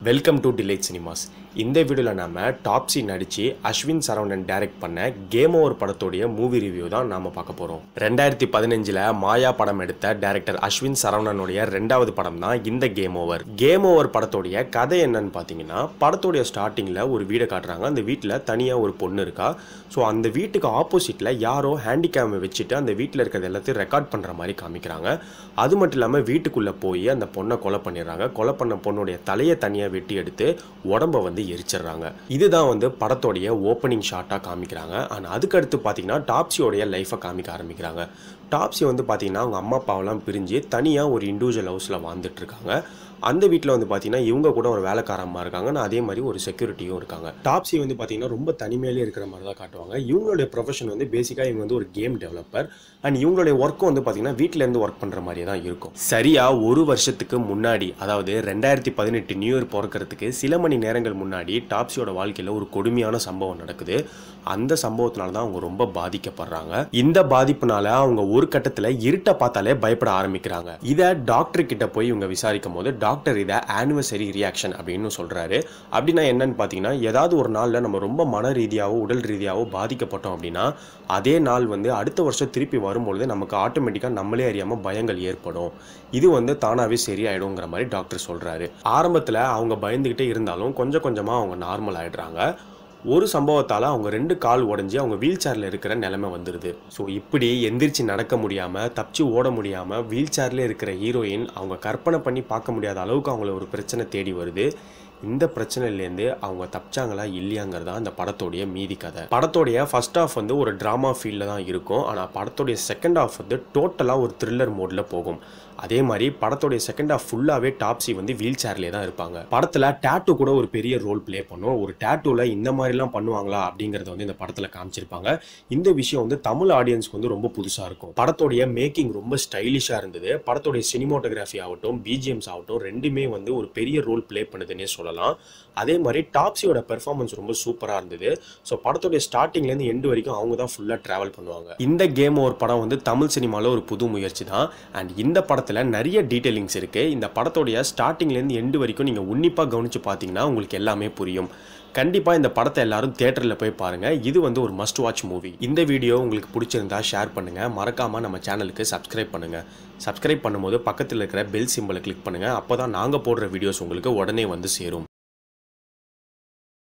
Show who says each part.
Speaker 1: welcome to delight cinemas இந்த வீடியோவில் நாம டாப்ஸி நடிச்சு அஸ்வின் சரவணன் டைரக்ட் பண்ண கேம் ஓவர் படத்தோடைய மூவி ரிவ்யூ தான் நாம பார்க்க போறோம் ரெண்டாயிரத்தி பதினஞ்சுல மாயா படம் எடுத்த டைரக்டர் அஸ்வின் சரவணனுடைய ரெண்டாவது படம் தான் இந்த கேம் ஓவர் கேம் ஓவர் படத்தோடைய கதை என்னன்னு பார்த்தீங்கன்னா படத்தோடைய ஸ்டார்டிங்கில் ஒரு வீடை காட்டுறாங்க அந்த வீட்டில் தனியாக ஒரு பொண்ணு இருக்கா ஸோ அந்த வீட்டுக்கு ஆப்போசிட்டில் யாரோ ஹேண்டிகேமை வச்சுட்டு அந்த வீட்டில் இருக்கிறது எல்லாத்தையும் ரெக்கார்ட் பண்ணுற மாதிரி காமிக்கிறாங்க அது மட்டும் இல்லாமல் வீட்டுக்குள்ளே போய் அந்த பொண்ணை கொலை பண்ணிடுறாங்க கொலை பண்ண பொண்ணுடைய தலையை தனியாக வெட்டி எடுத்து உடம்ப வந்து எரிச்சிடுறாங்க இதுதான் வந்து படத்தோடைய ஓப்பனிங் ஷாட்டாக காமிக்கிறாங்க ஆனால் அதுக்கடுத்து பார்த்தீங்கன்னா டாப்ஸியோடைய லைஃப்பை காமிக்க ஆரம்பிக்கிறாங்க டாப்ஸி வந்து பார்த்தீங்கன்னா அவங்க அம்மா அப்பாவெல்லாம் பிரிஞ்சு தனியாக ஒரு இண்டிவிஜுவல் ஹவுஸில் வாழ்ந்துட்டு இருக்காங்க அந்த வீட்டில் வந்து பார்த்தீங்கன்னா இவங்க கூட ஒரு வேலைக்காரமாக இருக்காங்க நான் அதே மாதிரி ஒரு செக்யூரிட்டியும் இருக்காங்க டாப்ஸி வந்து பார்த்தீங்கன்னா ரொம்ப தனிமையிலே இருக்கிற மாதிரி தான் காட்டுவாங்க இவங்களுடைய ப்ரொஃபஷன் வந்து பேசிக்காக இவங்க வந்து ஒரு கேம் டெவலப்பர் அண்ட் இவங்களுடைய ஒர்க்கும் வந்து பார்த்தீங்கன்னா வீட்டிலேருந்து ஒர்க் பண்ணுற மாதிரியே தான் இருக்கும் சரியா ஒரு வருஷத்துக்கு முன்னாடி அதாவது ரெண்டாயிரத்தி பதினெட்டு நியூ இயர் பிறக்கிறதுக்கு சில மணி நேரங்கள் முன்னாடி டாப்ஸியோட வாழ்க்கையில் ஒரு கொடுமையான சம்பவம் நடக்குது அந்த சம்பவத்தினால தான் அவங்க ரொம்ப பாதிக்கப்படுறாங்க இந்த பாதிப்புனால அவங்க ஒரு கட்டத்தில் இருட்டை பார்த்தாலே பயப்பட ஆரம்பிக்கிறாங்க இதை டாக்டர் கிட்ட போய் இவங்க விசாரிக்கும் போது டாக்டர் இதை ஆனிவர்சரி ரியாக்ஷன் அப்படின்னு சொல்றாரு அப்படின்னா என்னன்னு பார்த்தீங்கன்னா ஏதாவது ஒரு நாளில் நம்ம ரொம்ப மன ரீதியாவோ உடல் ரீதியாவோ பாதிக்கப்பட்டோம் அப்படின்னா அதே நாள் வந்து அடுத்த வருஷம் திருப்பி வரும்பொழுது நமக்கு ஆட்டோமேட்டிக்காக நம்மளே அறியாமல் பயங்கள் ஏற்படும் இது வந்து தானாகவே சரியாயிடுங்கிற மாதிரி டாக்டர் சொல்றாரு ஆரம்பத்தில் அவங்க பயந்துக்கிட்டே இருந்தாலும் கொஞ்சம் கொஞ்சமாக அவங்க நார்மல் ஆயிடுறாங்க ஒரு சம்பவத்தால் அவங்க ரெண்டு கால் உடஞ்சி அவங்க வீல் சேரில் இருக்கிற நிலைமை வந்துடுது ஸோ இப்படி எந்திரிச்சு நடக்க முடியாமல் தப்பிச்சு ஓட முடியாமல் வீல் சேர்ல இருக்கிற ஹீரோயின் அவங்க கற்பனை பண்ணி பார்க்க முடியாத அளவுக்கு அவங்கள ஒரு பிரச்சனை தேடி வருது இந்த பிரச்சனையிலேருந்து அவங்க தப்பிச்சாங்களா இல்லையாங்கிறது தான் இந்த படத்தோடைய மீதி கதை படத்தோடைய ஃபர்ஸ்ட் ஹாஃப் வந்து ஒரு ட்ராமா ஃபீல்டில் தான் இருக்கும் ஆனால் படத்தோடைய செகண்ட் ஹாஃப் வந்து டோட்டலாக ஒரு த்ரில்லர் மோடில் போகும் அதே மாதிரி படத்தோடைய செகண்ட் ஹாஃப் ஃபுல்லாகவே டாப்ஸி வந்து வீல் சேர்லேயே தான் இருப்பாங்க படத்தில் டேட்டு கூட ஒரு பெரிய ரோல் ப்ளே பண்ணும் ஒரு டேட்டூவில் இந்த மாதிரிலாம் பண்ணுவாங்களா அப்படிங்கிறத வந்து இந்த படத்தில் காமிச்சிருப்பாங்க இந்த விஷயம் வந்து தமிழ் ஆடியன்ஸ்க்கு வந்து ரொம்ப புதுசாக இருக்கும் படத்தோடைய மேக்கிங் ரொம்ப ஸ்டைலிஷாக இருந்தது படத்தோடைய சினிமோட்டோகிராஃபி ஆகட்டும் பிஜிஎம்ஸ் ஆகட்டும் ரெண்டுமே வந்து ஒரு பெரிய ரோல் ப்ளே பண்ணுதுன்னே சொல்லலாம் அதே மாதிரி டாப்ஸியோட பெர்ஃபார்மன்ஸ் ரொம்ப சூப்பராக இருந்தது ஸோ படத்தோடைய ஸ்டார்டிங்லேருந்து எண்டு வரைக்கும் அவங்க தான் ஃபுல்லாக ட்ராவல் பண்ணுவாங்க இந்த கேம் ஒரு படம் வந்து தமிழ் சினிமாவில் ஒரு புது முயற்சி தான் அண்ட் இந்த படத்தில் நிறைய டீட்டெயிலிங்ஸ் இருக்குது இந்த படத்தோடைய ஸ்டார்டிங்லேருந்து எண்டு வரைக்கும் நீங்கள் உன்னிப்பாக கவனித்து பார்த்தீங்கன்னா உங்களுக்கு எல்லாமே புரியும் கண்டிப்பாக இந்த படத்தை எல்லாரும் தேட்டரில் போய் பாருங்கள் இது வந்து ஒரு மஸ்ட் வாட்ச் மூவி இந்த வீடியோ உங்களுக்கு பிடிச்சிருந்தா ஷேர் பண்ணுங்கள் மறக்காமல் நம்ம சேனலுக்கு சப்ஸ்கிரைப் பண்ணுங்கள் சப்ஸ்கிரைப் பண்ணும்போது பக்கத்தில் இருக்கிற பெல் சிம்பிளை கிளிக் பண்ணுங்கள் அப்போ தான் நாங்கள் போடுற வீடியோஸ் உங்களுக்கு உடனே வந்து சேரும்